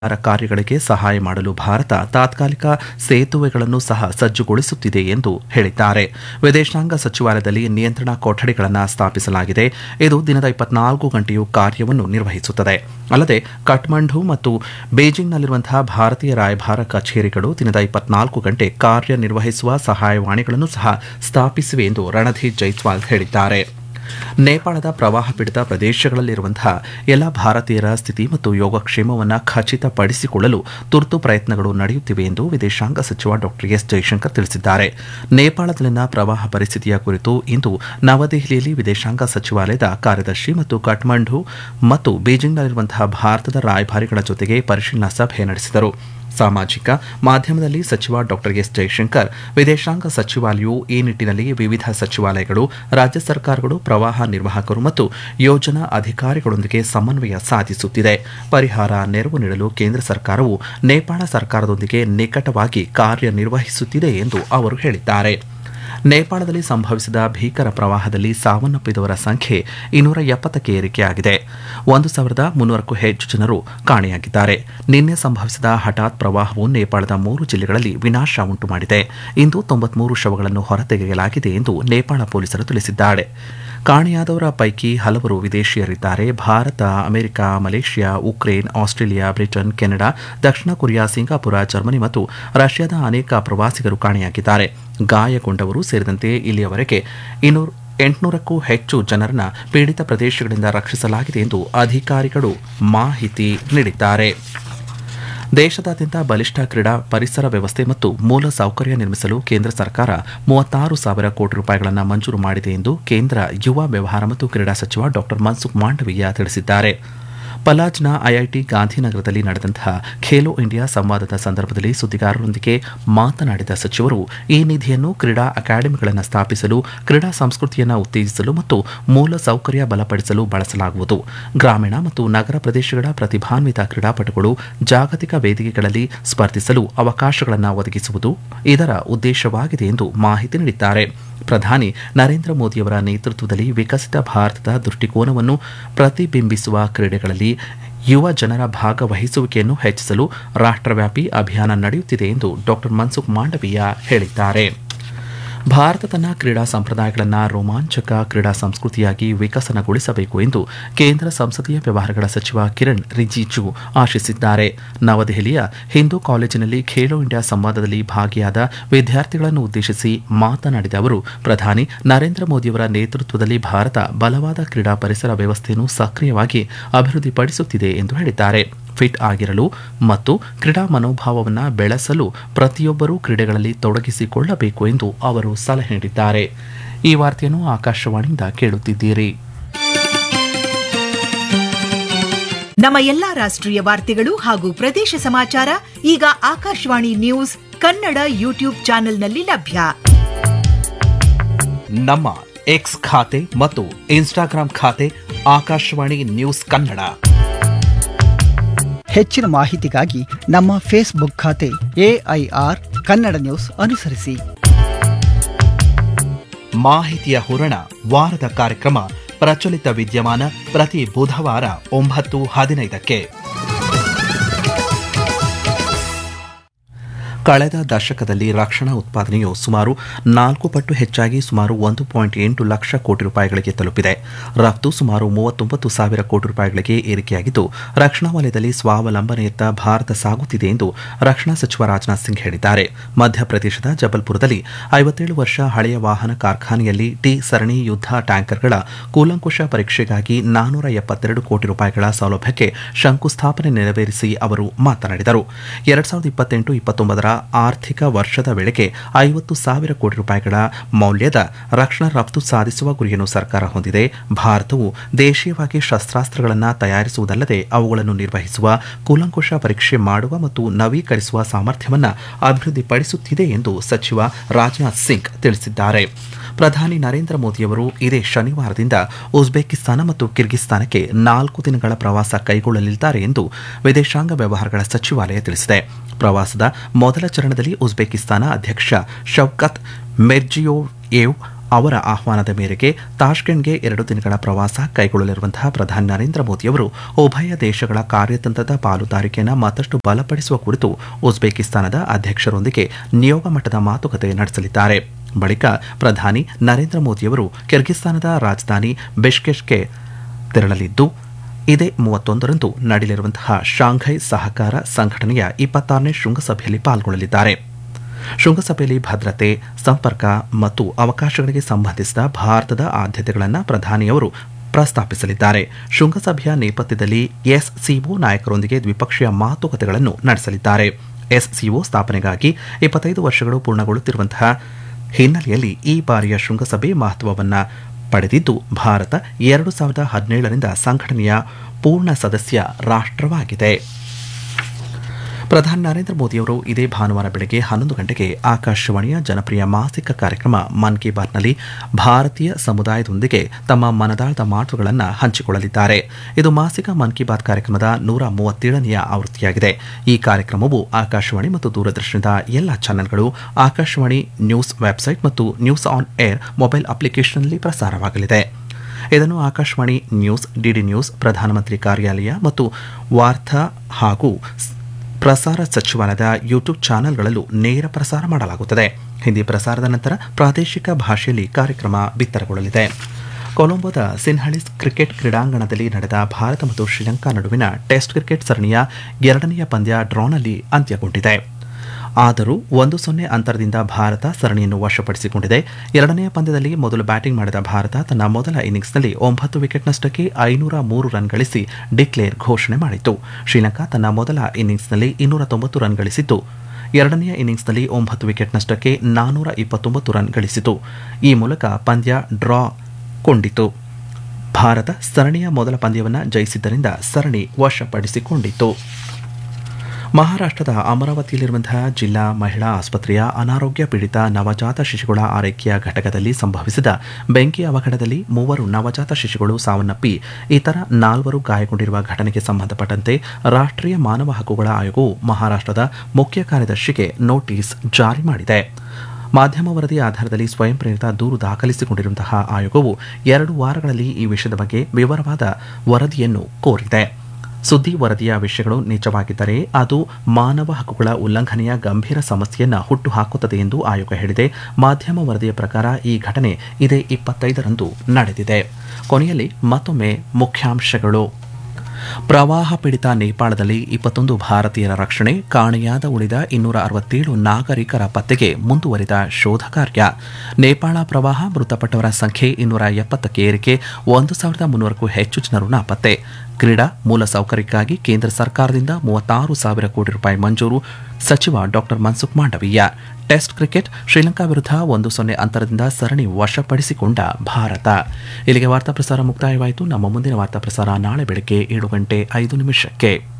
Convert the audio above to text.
ಕಾರ್ಯಗಳಿಗೆ ಸಹಾಯ ಮಾಡಲು ಭಾರತ ತಾತ್ಕಾಲಿಕ ಸೇತುವೆಗಳನ್ನು ಸಹ ಸಜ್ಜುಗೊಳಿಸುತ್ತಿದೆ ಎಂದು ಹೇಳಿದ್ದಾರೆ ವಿದೇಶಾಂಗ ಸಚಿವಾಲಯದಲ್ಲಿ ನಿಯಂತ್ರಣ ಕೊಠಡಿಗಳನ್ನು ಸ್ಥಾಪಿಸಲಾಗಿದೆ ಇದು ದಿನದ ಇಪ್ಪತ್ನಾಲ್ಕು ಗಂಟೆಯೂ ಕಾರ್ಯವನ್ನು ನಿರ್ವಹಿಸುತ್ತದೆ ಅಲ್ಲದೆ ಕಠ್ಮಂಡು ಮತ್ತು ಬೇಜಿಂಗ್ನಲ್ಲಿರುವಂತಹ ಭಾರತೀಯ ರಾಯಭಾರ ಕಚೇರಿಗಳು ದಿನದ ಇಪ್ಪತ್ನಾಲ್ಕು ಗಂಟೆ ಕಾರ್ಯನಿರ್ವಹಿಸುವ ಸಹಾಯವಾಣಿಗಳನ್ನು ಸಹ ಸ್ಥಾಪಿಸಿವೆ ಎಂದು ರಣಧೀರ್ ಜೈಸ್ವಾಲ್ ಹೇಳಿದ್ದಾರೆ ನೇಪಾಳದ ಪ್ರವಾಹ ಪೀಡಿತ ಪ್ರದೇಶಗಳಲ್ಲಿರುವಂತಹ ಎಲ್ಲ ಭಾರತೀಯರ ಸ್ಥಿತಿ ಮತ್ತು ಯೋಗಕ್ಷೇಮವನ್ನು ಖಚಿತಪಡಿಸಿಕೊಳ್ಳಲು ತುರ್ತು ಪ್ರಯತ್ನಗಳು ನಡೆಯುತ್ತಿವೆ ಎಂದು ವಿದೇಶಾಂಗ ಸಚಿವ ಡಾ ಎಸ್ ಜೈಶಂಕರ್ ತಿಳಿಸಿದ್ದಾರೆ ನೇಪಾಳದಲ್ಲಿನ ಪ್ರವಾಹ ಪರಿಸ್ಥಿತಿಯ ಕುರಿತು ಇಂದು ನವದೆಹಲಿಯಲ್ಲಿ ವಿದೇಶಾಂಗ ಸಚಿವಾಲಯದ ಕಾರ್ಯದರ್ಶಿ ಮತ್ತು ಕಠ್ಮಂಡು ಮತ್ತು ಬೀಜಿಂಗ್ನಲ್ಲಿರುವಂತಹ ಭಾರತದ ರಾಯಭಾರಿಗಳ ಜೊತೆಗೆ ಪರಿಶೀಲನಾ ಸಭೆ ನಡೆಸಿದರು ಸಾಮಾಜಿಕ ಮಾಧ್ಯಮದಲ್ಲಿ ಸಚಿವ ಡಾ ಎಸ್ ಜೈಶಂಕರ್ ವಿದೇಶಾಂಗ ಸಚಿವಾಲಯವು ಈ ನಿಟ್ಟಿನಲ್ಲಿ ವಿವಿಧ ಸಚಿವಾಲಯಗಳು ರಾಜ್ಯ ಸರ್ಕಾರಗಳು ಪ್ರವಾಹ ನಿರ್ವಾಹಕರು ಮತ್ತು ಯೋಜನಾ ಅಧಿಕಾರಿಗಳೊಂದಿಗೆ ಸಮನ್ವಯ ಸಾಧಿಸುತ್ತಿದೆ ಪರಿಹಾರ ನೆರವು ನೀಡಲು ಕೇಂದ್ರ ಸರ್ಕಾರವು ನೇಪಾಳ ಸರ್ಕಾರದೊಂದಿಗೆ ನಿಕಟವಾಗಿ ಕಾರ್ಯನಿರ್ವಹಿಸುತ್ತಿದೆ ಎಂದು ಅವರು ಹೇಳಿದ್ದಾರೆ ನೇಪಾಳದಲ್ಲಿ ಸಂಭವಿಸಿದ ಭೀಕರ ಪ್ರವಾಹದಲ್ಲಿ ಸಾವನ್ನಪ್ಪಿದವರ ಸಂಖ್ಯೆ ಇನ್ನೂರ ಎಪ್ಪತ್ತಕ್ಕೆ ಏರಿಕೆಯಾಗಿದೆ ಒಂದು ಸಾವಿರದ ಮುನ್ನೂರಕ್ಕೂ ಹೆಚ್ಚು ಜನರು ಕಾಣೆಯಾಗಿದ್ದಾರೆ ನಿನ್ನೆ ಸಂಭವಿಸಿದ ಹಠಾತ್ ಪ್ರವಾಹವು ನೇಪಾಳದ ಮೂರು ಜಿಲ್ಲೆಗಳಲ್ಲಿ ವಿನಾಶ ಉಂಟು ಮಾಡಿದೆ ಇಂದು ತೊಂಬತ್ಮೂರು ಶವಗಳನ್ನು ಹೊರತೆಗೆಯಲಾಗಿದೆ ಎಂದು ನೇಪಾಳ ಪೊಲೀಸರು ತಿಳಿಸಿದ್ದಾರೆ ಕಾಣೆಯಾದವರ ಪೈಕಿ ಹಲವರು ವಿದೇಶಿಯರಿದ್ದಾರೆ ಭಾರತ America Malaysia Ukraine Australia Britain Canada ದಕ್ಷಿಣ ಕೊರಿಯಾ ಸಿಂಗಾಪುರ ಜರ್ಮನಿ ಮತ್ತು ರಷ್ಯಾದ ಅನೇಕ ಪ್ರವಾಸಿಗರು ಕಾಣೆಯಾಗಿದ್ದಾರೆ ಗಾಯಗೊಂಡವರು ಸೇರಿದಂತೆ ಇಲ್ಲಿಯವರೆಗೆ ಇನ್ನೂರು ಎಂಟುನೂರಕ್ಕೂ ಹೆಚ್ಚು ಜನರನ್ನ ಪೀಡಿತ ಪ್ರದೇಶಗಳಿಂದ ರಕ್ಷಿಸಲಾಗಿದೆ ಎಂದು ಅಧಿಕಾರಿಗಳು ಮಾಹಿತಿ ನೀಡಿದ್ದಾರೆ ದೇಶದಾದ್ಯಂತ ಬಲಿಷ್ಠ ಕ್ರೀಡಾ ಪರಿಸರ ವ್ಯವಸ್ಥೆ ಮತ್ತು ಮೂಲ ಸೌಕರ್ಯ ನಿರ್ಮಿಸಲು ಕೇಂದ್ರ ಸರ್ಕಾರ ಮೂವತ್ತಾರು ಸಾವಿರ ಕೋಟಿ ರೂಪಾಯಿಗಳನ್ನು ಮಂಜೂರು ಮಾಡಿದೆ ಎಂದು ಕೇಂದ್ರ ಯುವ ವ್ಯವಹಾರ ಮತ್ತು ಕ್ರೀಡಾ ಸಚಿವ ಡಾ ಮನ್ಸುಖ್ ಮಾಂಡವೀಯ ತಿಳಿಸಿದ್ದಾರೆ ಪಲಾಜ್ನ ಐಐಟಿ ಗಾಂಧಿನಗರದಲ್ಲಿ ನಡೆದಂತಹ ಖೇಲೋ ಇಂಡಿಯಾ ಸಂವಾದದ ಸಂದರ್ಭದಲ್ಲಿ ಸುದ್ದಿಗಾರರೊಂದಿಗೆ ಮಾತನಾಡಿದ ಸಚಿವರು ಈ ನಿಧಿಯನ್ನು ಕ್ರೀಡಾ ಅಕಾಡೆಮಿಗಳನ್ನು ಸ್ಥಾಪಿಸಲು ಕ್ರೀಡಾ ಸಂಸ್ಕೃತಿಯನ್ನು ಉತ್ತೇಜಿಸಲು ಮತ್ತು ಮೂಲ ಸೌಕರ್ಯ ಬಲಪಡಿಸಲು ಬಳಸಲಾಗುವುದು ಗ್ರಾಮೀಣ ಮತ್ತು ನಗರ ಪ್ರದೇಶಗಳ ಪ್ರತಿಭಾನ್ವಿತ ಕ್ರೀಡಾಪಟುಗಳು ಜಾಗತಿಕ ವೇದಿಕೆಗಳಲ್ಲಿ ಸ್ಪರ್ಧಿಸಲು ಅವಕಾಶಗಳನ್ನು ಒದಗಿಸುವುದು ಇದರ ಉದ್ದೇಶವಾಗಿದೆ ಎಂದು ಮಾಹಿತಿ ನೀಡಿದ್ದಾರೆ ಪ್ರಧಾನಿ ನರೇಂದ್ರ ಮೋದಿಯವರ ನೇತೃತ್ವದಲ್ಲಿ ವಿಕಸಿತ ಭಾರತದ ದೃಷ್ಟಿಕೋನವನ್ನು ಪ್ರತಿಬಿಂಬಿಸುವ ಕ್ರೀಡೆಗಳಲ್ಲಿ ಯುವ ಜನರ ಭಾಗವಹಿಸುವಿಕೆಯನ್ನು ಹೆಚ್ಚಿಸಲು ರಾಷ್ಟ್ರವ್ಯಾಪಿ ಅಭಿಯಾನ ನಡೆಯುತ್ತಿದೆ ಎಂದು ಡಾ ಮನ್ಸುಖ್ ಮಾಂಡವೀಯ ಹೇಳಿದ್ದಾರೆ ಭಾರತ ತನ್ನ ಕ್ರೀಡಾ ಸಂಪ್ರದಾಯಗಳನ್ನು ರೋಮಾಂಚಕ ಕ್ರೀಡಾ ಸಂಸ್ಕೃತಿಯಾಗಿ ವಿಕಸನಗೊಳಿಸಬೇಕು ಎಂದು ಕೇಂದ್ರ ಸಂಸದೀಯ ವ್ಯವಹಾರಗಳ ಸಚಿವ ಕಿರಣ್ ರಿಜಿಜು ಆಶಿಸಿದ್ದಾರೆ ನವದೆಹಲಿಯ ಹಿಂದೂ ಕಾಲೇಜಿನಲ್ಲಿ ಖೇಲೋ ಇಂಡಿಯಾ ಸಂವಾದದಲ್ಲಿ ಭಾಗಿಯಾದ ವಿದ್ಯಾರ್ಥಿಗಳನ್ನು ಉದ್ದೇಶಿಸಿ ಮಾತನಾಡಿದ ಅವರು ಪ್ರಧಾನಿ ನರೇಂದ್ರ ಮೋದಿಯವರ ನೇತೃತ್ವದಲ್ಲಿ ಭಾರತ ಬಲವಾದ ಕ್ರೀಡಾ ಪರಿಸರ ವ್ಯವಸ್ಥೆಯನ್ನು ಸಕ್ರಿಯವಾಗಿ ಅಭಿವೃದ್ಧಿಪಡಿಸುತ್ತಿದೆ ಎಂದು ಹೇಳಿದ್ದಾರೆ ಫಿಟ್ ಆಗಿರಲು ಮತ್ತು ಕ್ರೀಡಾ ಮನೋಭಾವವನ್ನು ಬೆಳೆಸಲು ಪ್ರತಿಯೊಬ್ಬರೂ ಕ್ರೀಡೆಗಳಲ್ಲಿ ತೊಡಗಿಸಿಕೊಳ್ಳಬೇಕು ಎಂದು ಅವರು ಸಲಹೆ ನೀಡಿದ್ದಾರೆ ಈ ವಾರ್ತೆಯನ್ನು ಆಕಾಶವಾಣಿಯಿಂದ ಕೇಳುತ್ತಿದ್ದೀರಿ ನಮ್ಮ ಎಲ್ಲಾ ರಾಷ್ಟ್ರೀಯ ವಾರ್ತೆಗಳು ಹಾಗೂ ಪ್ರದೇಶ ಸಮಾಚಾರ ಈಗ ಆಕಾಶವಾಣಿ ನ್ಯೂಸ್ ಕನ್ನಡ ಯೂಟ್ಯೂಬ್ ಚಾನೆಲ್ನಲ್ಲಿ ಲಭ್ಯ ನಮ್ಮ ಎಕ್ಸ್ ಖಾತೆ ಮತ್ತು ಇನ್ಸ್ಟಾಗ್ರಾಂ ಖಾತೆ ಆಕಾಶವಾಣಿ ನ್ಯೂಸ್ ಕನ್ನಡ ಹೆಚ್ಚಿನ ಮಾಹಿತಿಗಾಗಿ ನಮ್ಮ ಫೇಸ್ಬುಕ್ ಖಾತೆ ಎಐಆರ್ ಕನ್ನಡ ನ್ಯೂಸ್ ಅನುಸರಿಸಿ ಮಾಹಿತಿಯ ಹೂರಣ ವಾರದ ಕಾರ್ಯಕ್ರಮ ಪ್ರಚಲಿತ ವಿದ್ಯಮಾನ ಪ್ರತಿ ಬುಧವಾರ ಒಂಬತ್ತು ಹದಿನೈದಕ್ಕೆ ಕಳೆದ ದಶಕದಲ್ಲಿ ರಕ್ಷಣಾ ಉತ್ಪಾದನೆಯು ಸುಮಾರು ನಾಲ್ಕು ಪಟ್ಟು ಹೆಚ್ಚಾಗಿ ಸುಮಾರು ಒಂದು ಪಾಯಿಂಟ್ ಎಂಟು ಲಕ್ಷ ಕೋಟಿ ರೂಪಾಯಿಗಳಿಗೆ ತಲುಪಿದೆ ರಫ್ತು ಸುಮಾರು ಮೂವತ್ತೊಂಬತ್ತು ಸಾವಿರ ಕೋಟಿ ರೂಪಾಯಿಗಳಿಗೆ ಏರಿಕೆಯಾಗಿದ್ದು ರಕ್ಷಣಾ ವಲಯದಲ್ಲಿ ಸ್ವಾವಲಂಬನೆಯತ್ತ ಭಾರತ ಸಾಗುತ್ತಿದೆ ಎಂದು ರಕ್ಷಣಾ ಸಚಿವ ರಾಜನಾಥ್ ಸಿಂಗ್ ಹೇಳಿದ್ದಾರೆ ಮಧ್ಯಪ್ರದೇಶದ ಜಬಲ್ಪುರದಲ್ಲಿ ಐವತ್ತೇಳು ವರ್ಷ ಹಳೆಯ ವಾಹನ ಕಾರ್ಖಾನೆಯಲ್ಲಿ ಟಿ ಸರಣಿ ಯುದ್ಧ ಟ್ಯಾಂಕರ್ಗಳ ಕೂಲಂಕುಷ ಪರೀಕ್ಷೆಗಾಗಿ ನಾನೂರ ಎಪ್ಪತ್ತೆರಡು ಕೋಟಿ ರೂಪಾಯಿಗಳ ಸೌಲಭ್ಯಕ್ಕೆ ಶಂಕುಸ್ಥಾಪನೆ ನೆರವೇರಿಸಿ ಅವರು ಮಾತನಾಡಿದರು ಎರಡ್ ಸಾವಿರದ ಇಪ್ಪತ್ತೆಂಟು ಇಪ್ಪತ್ತೊಂಬತ್ತರ ಆರ್ಥಿಕ ವರ್ಷದ ವೇಳೆಗೆ ಐವತ್ತು ಸಾವಿರ ಕೋಟಿ ರೂಪಾಯಿಗಳ ಮೌಲ್ಯದ ರಕ್ಷಣಾ ರಫ್ತು ಸಾಧಿಸುವ ಗುರಿಯನ್ನು ಸರ್ಕಾರ ಹೊಂದಿದೆ ಭಾರತವು ದೇಶೀಯವಾಗಿ ಶಸ್ತ್ರಾಸ್ತ್ರಗಳನ್ನು ತಯಾರಿಸುವುದಲ್ಲದೆ ಅವುಗಳನ್ನು ನಿರ್ವಹಿಸುವ ಕೂಲಂಕುಷ ಪರೀಕ್ಷೆ ಮಾಡುವ ಮತ್ತು ನವೀಕರಿಸುವ ಸಾಮರ್ಥ್ಯವನ್ನು ಅಭಿವೃದ್ಧಿಪಡಿಸುತ್ತಿದೆ ಎಂದು ಸಚಿವ ರಾಜನಾಥ್ ಸಿಂಗ್ ತಿಳಿಸಿದ್ದಾರೆ ಪ್ರಧಾನಿ ನರೇಂದ್ರ ಮೋದಿಯವರು ಇದೇ ಶನಿವಾರದಿಂದ ಉಜ್ಬೇಕಿಸ್ತಾನ ಮತ್ತು ಕಿರ್ಗಿಸ್ತಾನಕ್ಕೆ ನಾಲ್ಕು ದಿನಗಳ ಪ್ರವಾಸ ಕೈಗೊಳ್ಳಲಿದ್ದಾರೆ ಎಂದು ವಿದೇಶಾಂಗ ವ್ಯವಹಾರಗಳ ಸಚಿವಾಲಯ ತಿಳಿಸಿದೆ ಪ್ರವಾಸದ ಮೊದಲ ಚರಣದಲ್ಲಿ ಉಜ್ಬೇಕಿಸ್ತಾನ ಅಧ್ಯಕ್ಷ ಶೌಕತ್ ಮೆರ್ಜಿಯೋಯೇವ್ ಅವರ ಆಹ್ವಾನದ ಮೇರೆಗೆ ತಾಷ್ಕೆಂಟ್ಗೆ ಎರಡು ದಿನಗಳ ಪ್ರವಾಸ ಕೈಗೊಳ್ಳಲಿರುವಂತಹ ಪ್ರಧಾನಿ ನರೇಂದ್ರ ಮೋದಿಯವರು ಉಭಯ ದೇಶಗಳ ಕಾರ್ಯತಂತ್ರದ ಪಾಲುದಾರಿಕೆಯನ್ನು ಮತ್ತಷ್ಟು ಬಲಪಡಿಸುವ ಕುರಿತು ಉಜ್ಬೇಕಿಸ್ತಾನದ ಅಧ್ಯಕ್ಷರೊಂದಿಗೆ ನಿಯೋಗ ಮಟ್ಟದ ಮಾತುಕತೆ ನಡೆಸಲಿದ್ದಾರೆ ಬಳಿಕ ಪ್ರಧಾನಿ ನರೇಂದ್ರ ಮೋದಿಯವರು ಕಿರ್ಗಿಸ್ತಾನದ ರಾಜಧಾನಿ ಬಿಷ್ಕೆಶ್ಗೆ ತೆರಳಲಿದ್ದು ಇದೇ ಮೂವತ್ತೊಂದರಂದು ನಡೆಯಲಿರುವಂತಹ ಶಾಂಘೈ ಸಹಕಾರ ಸಂಘಟನೆಯ ಇಪ್ಪತ್ತಾರನೇ ಶೃಂಗಸಭೆಯಲ್ಲಿ ಪಾಲ್ಗೊಳ್ಳಲಿದ್ದಾರೆ ಶೃಂಗಸಭೆಯಲ್ಲಿ ಭದ್ರತೆ ಸಂಪರ್ಕ ಮತ್ತು ಅವಕಾಶಗಳಿಗೆ ಸಂಬಂಧಿಸಿದ ಭಾರತದ ಆದ್ಯತೆಗಳನ್ನು ಪ್ರಧಾನಿಯವರು ಪ್ರಸ್ತಾಪಿಸಲಿದ್ದಾರೆ ಶೃಂಗಸಭೆಯ ನೇಪಥ್ಯದಲ್ಲಿ ಎಸ್ಸಿಒ ನಾಯಕರೊಂದಿಗೆ ದ್ವಿಪಕ್ಷೀಯ ಮಾತುಕತೆಗಳನ್ನು ನಡೆಸಲಿದ್ದಾರೆ ಎಸ್ಸಿಒ ಸ್ಥಾಪನೆಗಾಗಿ ಇಪ್ಪತ್ತೈದು ವರ್ಷಗಳು ಪೂರ್ಣಗೊಳ್ಳುತ್ತಿರುವಂತಹ ಹಿನ್ನೆಲೆಯಲ್ಲಿ ಈ ಬಾರಿಯ ಶೃಂಗಸಭೆ ಮಹತ್ವವನ್ನು ಪಡೆದಿದ್ದು ಭಾರತ ಎರಡು ಸಾವಿರದ ಹದಿನೇಳರಿಂದ ಸಂಘಟನೆಯ ಪೂರ್ಣ ಸದಸ್ಯ ರಾಷ್ಟ್ರವಾಗಿದೆ ಪ್ರಧಾನಿ ನರೇಂದ್ರ ಮೋದಿಯವರು ಇದೇ ಭಾನುವಾರ ಬೆಳಗ್ಗೆ ಹನ್ನೊಂದು ಗಂಟೆಗೆ ಆಕಾಶವಾಣಿಯ ಜನಪ್ರಿಯ ಮಾಸಿಕ ಕಾರ್ಯಕ್ರಮ ಮನ್ ಕಿ ಬಾತ್ನಲ್ಲಿ ಭಾರತೀಯ ಸಮುದಾಯದೊಂದಿಗೆ ತಮ್ಮ ಮನದಾಳದ ಮಾತುಗಳನ್ನು ಹಂಚಿಕೊಳ್ಳಲಿದ್ದಾರೆ ಇದು ಮಾಸಿಕ ಮನ್ ಕಿ ಬಾತ್ ಕಾರ್ಯಕ್ರಮದ ನೂರ ಮೂವತ್ತೇಳನೆಯ ಆವೃತ್ತಿಯಾಗಿದೆ ಈ ಕಾರ್ಯಕ್ರಮವು ಆಕಾಶವಾಣಿ ಮತ್ತು ದೂರದರ್ಶನದ ಎಲ್ಲ ಚಾನೆಲ್ಗಳು ಆಕಾಶವಾಣಿ ನ್ಯೂಸ್ ವೆಬ್ಸೈಟ್ ಮತ್ತು ನ್ಯೂಸ್ ಆನ್ ಏರ್ ಮೊಬೈಲ್ ಅಪ್ಲಿಕೇಶನ್ನಲ್ಲಿ ಪ್ರಸಾರವಾಗಲಿದೆ ಇದನ್ನು ಆಕಾಶವಾಣಿ ನ್ಯೂಸ್ ಡಿಡಿ ನ್ಯೂಸ್ ಪ್ರಧಾನಮಂತ್ರಿ ಕಾರ್ಯಾಲಯ ಮತ್ತು ವಾರ್ತಾ ಹಾಗೂ ಪ್ರಸಾರ ಸಚಿವಾಲಯದ ಯೂಟ್ಯೂಬ್ ಚಾನೆಲ್ಗಳಲ್ಲೂ ನೇರ ಪ್ರಸಾರ ಮಾಡಲಾಗುತ್ತದೆ ಹಿಂದಿ ಪ್ರಸಾರದ ನಂತರ ಪ್ರಾದೇಶಿಕ ಭಾಷೆಯಲ್ಲಿ ಕಾರ್ಯಕ್ರಮ ಬಿತ್ತರಗೊಳ್ಳಲಿದೆ ಕೊಲಂಬೋದ ಸಿನ್ಹಳಿಸ್ ಕ್ರಿಕೆಟ್ ಕ್ರೀಡಾಂಗಣದಲ್ಲಿ ನಡೆದ ಭಾರತ ಮತ್ತು ಶ್ರೀಲಂಕಾ ನಡುವಿನ ಟೆಸ್ಟ್ ಕ್ರಿಕೆಟ್ ಸರಣಿಯ ಎರಡನೆಯ ಪಂದ್ಯ ಡ್ರಾನಲ್ಲಿ ಅಂತ್ಯಗೊಂಡಿದೆ ಆದರೂ ಒಂದು ಸೊನ್ನೆ ಅಂತರದಿಂದ ಭಾರತ ಸರಣಿಯನ್ನು ವಶಪಡಿಸಿಕೊಂಡಿದೆ ಎರಡನೆಯ ಪಂದ್ಯದಲ್ಲಿ ಮೊದಲು ಬ್ಯಾಟಿಂಗ್ ಮಾಡಿದ ಭಾರತ ತನ್ನ ಮೊದಲ ಇನ್ನಿಂಗ್ಸ್ನಲ್ಲಿ ಒಂಬತ್ತು ವಿಕೆಟ್ನಷ್ಟಕ್ಕೆ ಐನೂರ ಮೂರು ರನ್ ಗಳಿಸಿ ಡಿಕ್ಲೇರ್ ಘೋಷಣೆ ಮಾಡಿತು ಶ್ರೀಲಂಕಾ ತನ್ನ ಮೊದಲ ಇನ್ನಿಂಗ್ಸ್ನಲ್ಲಿ ಇನ್ನೂರ ತೊಂಬತ್ತು ರನ್ ಗಳಿಸಿದ್ದು ಎರಡನೆಯ ಇನ್ನಿಂಗ್ಸ್ನಲ್ಲಿ ಒಂಬತ್ತು ವಿಕೆಟ್ನಷ್ಟಕ್ಕೆ ನಾನೂರ ಇಪ್ಪತ್ತೊಂಬತ್ತು ರನ್ ಗಳಿಸಿತು ಈ ಮೂಲಕ ಪಂದ್ಯ ಡ್ರಾ ಕೊಂಡಿತು ಭಾರತ ಸರಣಿಯ ಮೊದಲ ಪಂದ್ಯವನ್ನು ಜಯಿಸಿದ್ದರಿಂದ ಸರಣಿ ವಶಪಡಿಸಿಕೊಂಡಿತು ಮಹಾರಾಷ್ಟ್ರದ ಅಮರಾವತಿಯಲ್ಲಿರುವಂತಹ ಜಿಲ್ಲಾ ಮಹಿಳಾ ಆಸ್ಪತ್ರೆಯ ಅನಾರೋಗ್ಯ ಪೀಡಿತ ನವಜಾತ ಶಿಶುಗಳ ಆರೈಕೆಯ ಘಟಕದಲ್ಲಿ ಸಂಭವಿಸಿದ ಬೆಂಕಿ ಅವಘಡದಲ್ಲಿ ಮೂವರು ನವಜಾತ ಶಿಶುಗಳು ಸಾವನ್ನಪ್ಪಿ ಇತರ ನಾಲ್ವರು ಗಾಯಗೊಂಡಿರುವ ಘಟನೆಗೆ ಸಂಬಂಧಪಟ್ಟಂತೆ ರಾಷ್ಟ್ರೀಯ ಮಾನವ ಹಕ್ಕುಗಳ ಆಯೋಗವು ಮಹಾರಾಷ್ಟ್ರದ ಮುಖ್ಯ ಕಾರ್ಯದರ್ಶಿಗೆ ನೋಟಿಸ್ ಜಾರಿ ಮಾಡಿದೆ ಮಾಧ್ಯಮ ವರದಿ ಆಧಾರದಲ್ಲಿ ಸ್ವಯಂ ಪ್ರೇರಿತ ದೂರು ದಾಖಲಿಸಿಕೊಂಡಿರುವಂತಹ ಆಯೋಗವು ಎರಡು ವಾರಗಳಲ್ಲಿ ಈ ವಿಷಯದ ಬಗ್ಗೆ ವಿವರವಾದ ವರದಿಯನ್ನು ಕೋರಿದೆ ಸುದ್ದಿ ವರದಿಯ ವಿಷಯಗಳು ನಿಜವಾಗಿದ್ದರೆ ಅದು ಮಾನವ ಹಕ್ಕುಗಳ ಉಲ್ಲಂಘನೆಯ ಗಂಭೀರ ಸಮಸ್ಯೆಯನ್ನು ಹುಟ್ಟುಹಾಕುತ್ತದೆ ಎಂದು ಆಯೋಗ ಹೇಳಿದೆ ಮಾಧ್ಯಮ ವರದಿಯ ಪ್ರಕಾರ ಈ ಘಟನೆ ಇದೇ ಇಪ್ಪತ್ತೈದರಂದು ನಡೆದಿದೆ ಕೊನೆಯಲ್ಲಿ ಮತ್ತೊಮ್ಮೆ ಮುಖ್ಯಾಂಶಗಳು ಪ್ರವಾಹ ಪೀಡಿತ ನೇಪಾಳದಲ್ಲಿ ಇಪ್ಪತ್ತೊಂದು ಭಾರತೀಯರ ರಕ್ಷಣೆ ಕಾಣೆಯಾದ ಉಳಿದ ಇನ್ನೂರ ಅರವತ್ತೇಳು ನಾಗರಿಕರ ಪತ್ತೆಗೆ ಮುಂದುವರಿದ ಶೋಧ ಕಾರ್ಯ ನೇಪಾಳ ಪ್ರವಾಹ ಮೃತಪಟ್ಟವರ ಸಂಖ್ಯೆ ಇನ್ನೂರ ಎಪ್ಪತ್ತಕ್ಕೆ ಏರಿಕೆ ಒಂದು ಸಾವಿರದ ಮುನ್ನೂರಕ್ಕೂ ಹೆಚ್ಚು ಜನರು ನಾಪತ್ತೆ ಕ್ರೀಡಾ ಮೂಲಸೌಕರ್ಯಕ್ಕಾಗಿ ಕೇಂದ್ರ ಸರ್ಕಾರದಿಂದ ಮೂವತ್ತಾರು ಸಾವಿರ ಕೋಟಿ ರೂಪಾಯಿ ಮಂಜೂರು ಸಚಿವ doctor Mansukh Mandaviya test cricket Sri Lanka ವಿರುದ್ಧ ಒಂದು ಸೊನ್ನೆ ಅಂತರದಿಂದ ಸರಣಿ ವಶಪಡಿಸಿಕೊಂಡ ಭಾರತ ಇಲ್ಲಿಗೆ ವಾರ್ತಾ ಪ್ರಸಾರ ಮುಕ್ತಾಯವಾಯಿತು ನಮ್ಮ ಮುಂದಿನ ವಾರ್ತಾ ಪ್ರಸಾರ ನಾಳೆ ಬೆಳಗ್ಗೆ ಏಳು ಗಂಟೆ ಐದು ನಿಮಿಷಕ್ಕೆ